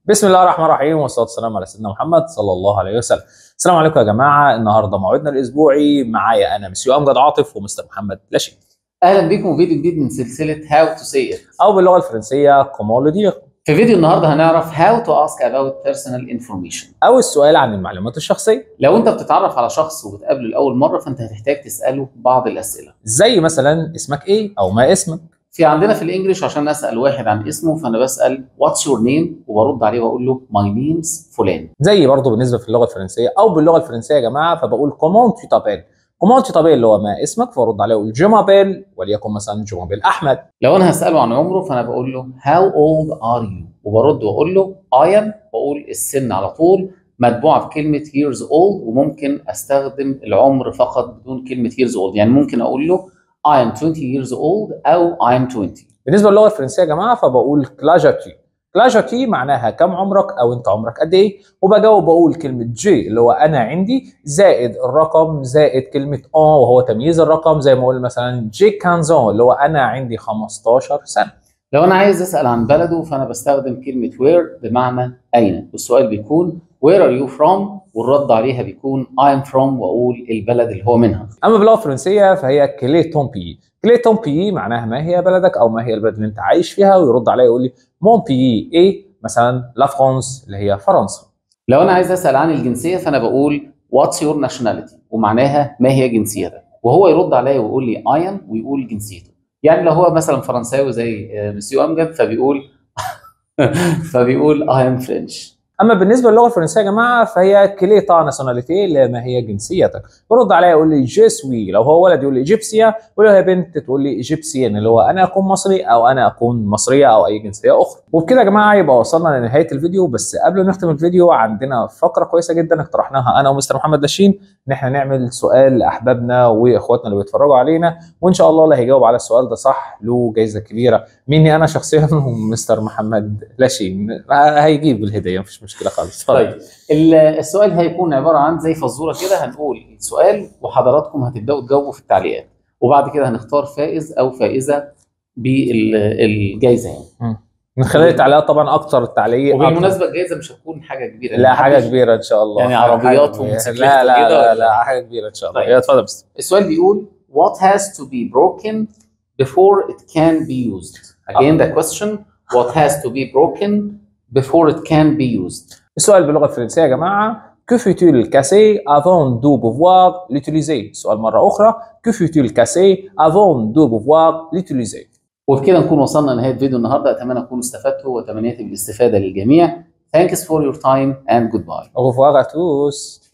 بسم الله الرحمن الرحيم والصلاه والسلام على سيدنا محمد صلى الله عليه وسلم. السلام عليكم يا جماعه النهارده موعدنا الاسبوعي معايا انا مسيو امجد عاطف ومستر محمد لاشين اهلا بكم فيديو جديد من سلسله هاو تو سي ات او باللغه الفرنسيه كومون لو دير في فيديو النهارده هنعرف هاو تو اسك about personal information او السؤال عن المعلومات الشخصيه لو انت بتتعرف على شخص وبتقابله لاول مره فانت هتحتاج تساله بعض الاسئله زي مثلا اسمك ايه او ما اسمك في عندنا في الانجليش عشان اسال واحد عن اسمه فانا بسال واتس يور نيم وبرد عليه واقول له ماي نيمز فلان زي برضه بالنسبه في اللغه الفرنسيه او باللغه الفرنسيه يا جماعه فبقول كومون تو تابيل كومون تو تابيل اللي هو ما اسمك فرد عليه اقول جو مابيل وليكن مثلا جو مابيل احمد لو انا هساله عن عمره فانا بقول له هاو اولد ار يو وبرد واقول له اي ام واقول السن على طول متبوعه بكلمه years old وممكن استخدم العمر فقط بدون كلمه years old يعني ممكن اقول له I am 20 years old او I am 20 بالنسبه للغه الفرنسيه يا جماعه فبقول كلاجاكي كلاجاكي معناها كم عمرك او انت عمرك قد ايه وبجاوب بقول كلمه جي اللي هو انا عندي زائد الرقم زائد كلمه ان وهو تمييز الرقم زي ما اقول مثلا جي كانزون اللي هو انا عندي 15 سنه لو انا عايز اسال عن بلده فانا بستخدم كلمه where بمعنى اين والسؤال بيكون where are you from والرد عليها بيكون I am from واقول البلد اللي هو منها اما باللغه الفرنسيه فهي كلي تون بي كلي تون بي معناها ما هي بلدك او ما هي البلد اللي انت عايش فيها ويرد عليا يقول لي مون بي ايه مثلا لا فرانس اللي هي فرنسا لو انا عايز اسال عن الجنسيه فانا بقول what's your nationality ومعناها ما هي جنسيتك وهو يرد عليا ويقول لي I am ويقول جنسيته يعني لو هو مثلا فرنساوي زي مسيو امجد فبيقول فبيقول I am French اما بالنسبه للغه الفرنسيه يا جماعه فهي كلي تا ناسيوناليتي اللي ما هي جنسيتك برد عليا يقول لي جي سوي لو هو ولد يقول لي ايجيبسيا ولو هي بنت تقول لي ايجيبسيان اللي هو انا اكون مصري او انا اكون مصريه او اي جنسيه اخرى وبكده يا جماعه يبقى وصلنا لنهايه الفيديو بس قبل ما نختم الفيديو عندنا فقره كويسه جدا اقترحناها انا ومستر محمد لاشين ان احنا نعمل سؤال لاحبابنا واخواتنا اللي بيتفرجوا علينا وان شاء الله اللي هيجاوب على السؤال ده صح له جايزه كبيره مني انا شخصيا ومستر محمد لاشين هيجيب الهديه مفيش مشكله خالص طيب السؤال هيكون عباره عن زي فزوره كده هنقول السؤال وحضراتكم هتبداوا تجاوبوا في التعليقات وبعد كده هنختار فائز او فائزه بالجائزه يعني من خلال التعليقات طبعا اكتر التعليق وبالمناسبه الجائزه مش هتكون حاجه كبيره لا حاجه كبيره ان شاء الله يعني عربيات وموتوسيكلات لا لا وكده لا, ولا؟ لا حاجه كبيره ان شاء الله طيب. يلا اتفضل بس السؤال بيقول what has to be broken before it can be used again the question what has to be broken before it can be used السؤال باللغه الفرنسيه يا جماعه que fut-il cassé avant de pouvoir l'utiliser سؤال مره اخرى que fut-il cassé avant de pouvoir l'utiliser وبكده نكون وصلنا لنهايه فيديو النهارده اتمنى تكونوا استفدتوا وتمنياتي بالاستفاده للجميع thanks for your time and goodbye au revoir à tous